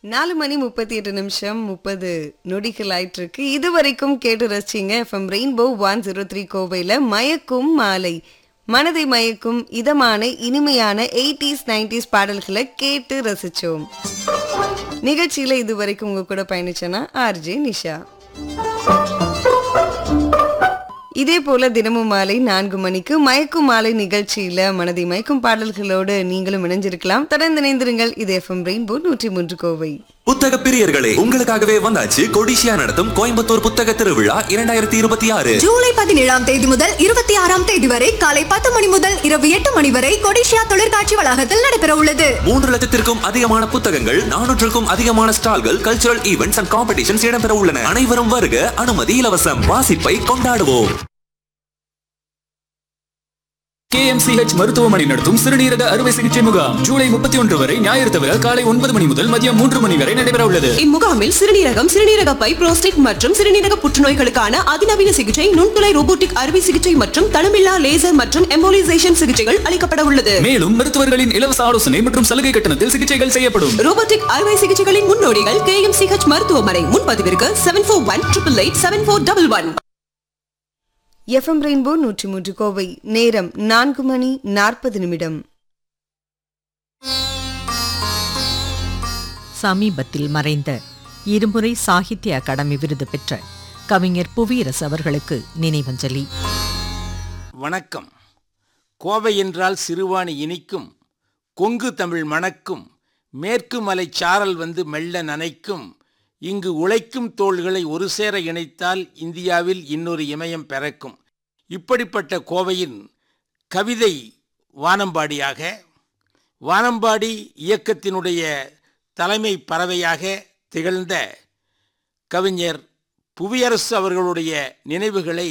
நாலு மணி முப்பத்தி எட்டு நிமிஷம் முப்பது நொடிகள் ஆயிட்டு இருக்கு இது வரைக்கும் கேட்டு ரசிச்சிங்க FM rainbow one zero three கோவையில் மயக்கும் மாலை மனதை மயக்கும் இதமான இனிமையான எயிட்டிஸ் நைன்டிஸ் பாடல்களை கேட்டு ரசிச்சோம் நிகழ்ச்சியில இது வரைக்கும் உங்க கூட பயணிச்சேன்னா ஆர்ஜே நிஷா இதே போல தினமும் மாலை நான்கு மணிக்கு மயக்கும் மாலை நிகழ்ச்சியில மனதை மயக்கும் பாடல்களோடு நீங்களும் இணைஞ்சிருக்கலாம் தொடர்ந்து இணைந்திருங்கள் இது எஃப்எம் ரெயின்போ நூற்றி மூன்று கோவை புத்தக பிரியர்களே உங்களுக்காகவே வந்தாச்சு கொடிஷியா நடத்தும் கோயம்புத்தூர் புத்தக திருவிழா இரண்டாயிரத்தி இருபத்தி ஆறு ஜூலை பதினேழாம் தேதி முதல் இருபத்தி ஆறாம் தேதி வரை காலை பத்து மணி முதல் இரவு எட்டு மணி வரை கொடிஷியா தொழிற்காட்சி வளாகத்தில் நடைபெற உள்ளது மூன்று லட்சத்திற்கும் அதிகமான புத்தகங்கள் நானூற்றுக்கும் அதிகமான ஸ்டால்கள் கல்ச்சுரல் ஈவெண்ட்ஸ் அண்ட் காம்படிஷன்ஸ் இடம்பெற உள்ளன அனைவரும் வருக அனுமதி இலவசம் வாசிப்பை கொண்டாடுவோம் கேஎம்சிஹெச் மருத்துவமனை நடத்தும் சிறுநீரக அறுவை சிகிச்சை முகாம் ஜூலை முப்பத்தி ஒன்று வரை ஞாயிறு தவிர காலை ஒன்பது மணி முதல் மதியம் மூன்று மணி வரை நடைபெற உள்ளது இம்முகாமில் சிறுநீரகம் சிறுநீரக பை புரோஸ்டேட் மற்றும் சிறுநீரக புற்றுநோய்களுக்கான அதிநவீன சிகிச்சை நுண்துளை ரோபோட்டிக் அறுவை சிகிச்சை மற்றும் தளமில்லா லேசர் மற்றும் எம்போலிசேஷன் சிகிச்சைகள் அளிக்கப்பட உள்ளது மேலும் மருத்துவர்களின் இலவச ஆலோசனை மற்றும் சலுகை கட்டணத்தில் சிகிச்சைகள் செய்யப்படும் ரோபோட்டிக் அறுவை சிகிச்சைகளின் முன்னோடிகள் கே எம் சிஹெச் மருத்துவமனை முன்பதிவிற்கு seven four one triple eight seven four double one FM rainbow நூற்றி மூன்று கோவை நேரம் நான்கு மணி நாற்பது நிமிடம் சமீபத்தில் மறைந்த இருமுறை சாகித்ய அகாடமி விருது பெற்ற கவிஞர் புவியரசு அவர்களுக்கு நினைவஞ்சலி வணக்கம் கோவை என்றால் சிறுவாணி இனிக்கும் கொங்கு தமிழ் மணக்கும் மேற்கு மலை சாரல் வந்து மெல்ல நனைக்கும் இங்கு உழைக்கும் தோள்களை ஒரு சேர இணைத்தால் இந்தியாவில் இன்னொரு இமயம் பிறக்கும் இப்படிப்பட்ட கோவையின் கவிதை வானம்பாடியாக வானம்பாடி இயக்கத்தினுடைய தலைமை பறவையாக திகழ்ந்த கவிஞர் புவியரசு அவர்களுடைய நினைவுகளை